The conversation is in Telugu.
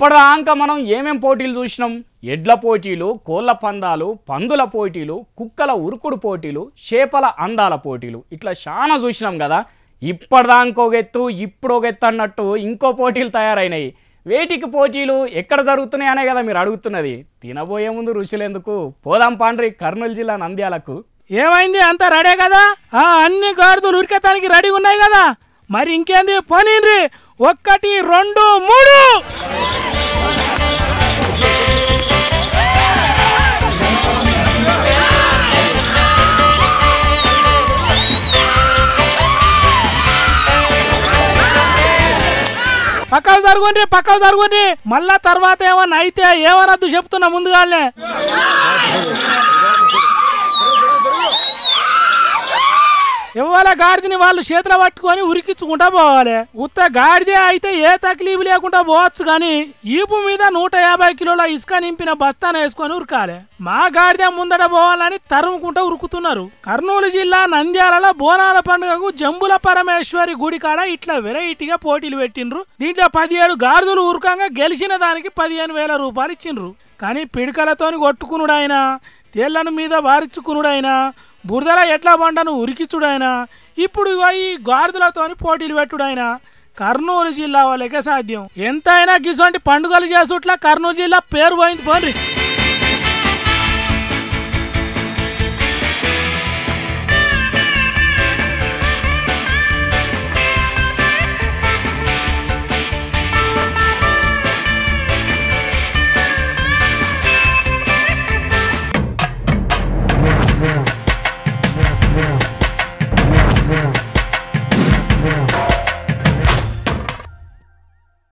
ఇప్పటిదాకా మనం ఏమేం పోటీలు చూసినాం ఎడ్ల పోటీలు కోళ్ళ పందాలు పందుల పోటీలు కుక్కల ఉరుకుడు పోటీలు చేపల అందాల పోటీలు ఇట్లా చాలా చూసినాం కదా ఇప్పటిదాకా ఒక ఎత్తు ఇప్పుడు ఒక ఎత్తు అన్నట్టు ఇంకో పోటీలు తయారైనాయి వేటికి పోటీలు ఎక్కడ జరుగుతున్నాయి అనే కదా మీరు అడుగుతున్నది తినబోయే ముందు రుచులెందుకు పోదాం పాండ్రి కర్నూలు జిల్లా నంద్యాలకు ఏమైంది అంతా రెడీ కదా ఆ అన్ని గాడిదలు ఉరికెత్తానికి రెడీ ఉన్నాయి కదా మరి ఇంకేంది పోనీండ్రి ఒక్కటి రెండు మూడు పక్కకు జరుగుండ్రి పక్కకు జరుగుండ్రి మళ్ళా తర్వాత ఏమన్నా అయితే ఏమనద్దు చెప్తున్నా ముందుగానే ఇవాళ గాడిదని వాళ్ళు చేతిలో పట్టుకొని ఉరికించుకుంటా పోవాలి ఉత్త గాడిదే అయితే ఏ తక్లీఫ్ లేకుండా పోవచ్చు కానీ ఈపు మీద నూట యాభై కిలోల ఇసుక నింపిన బస్తాను వేసుకొని ఉరకాలి మా గాడిద ముందట పోవాలని తరుముకుంటూ ఉరుకుతున్నారు కర్నూలు జిల్లా నంద్యాలలో బోనాల పండుగకు జంబుల పరమేశ్వరి గుడి కాడ ఇట్లా వెరైటీగా పోటీలు పెట్టిండ్రు దీంట్లో పదిహేడు గాడిదలు ఉరకంగా గెలిచిన దానికి పదిహేను వేల రూపాయలు ఇచ్చిండ్రు కానీ పిడికలతోని కొట్టుకునుడైనా తేళ్లను మీద వారించుకునుడైనా బురదల ఎడ్ల బండను ఉరికిచ్చుడైనా ఇప్పుడు ఇగో ఈ గాడిదలతోని పోటీలు పెట్టుడైనా కర్నూలు జిల్లా వాళ్ళకే సాధ్యం ఎంతైనా గిసొంటి పండుగలు చేసుట్లా కర్నూలు జిల్లా పేరు పోయింది పోండి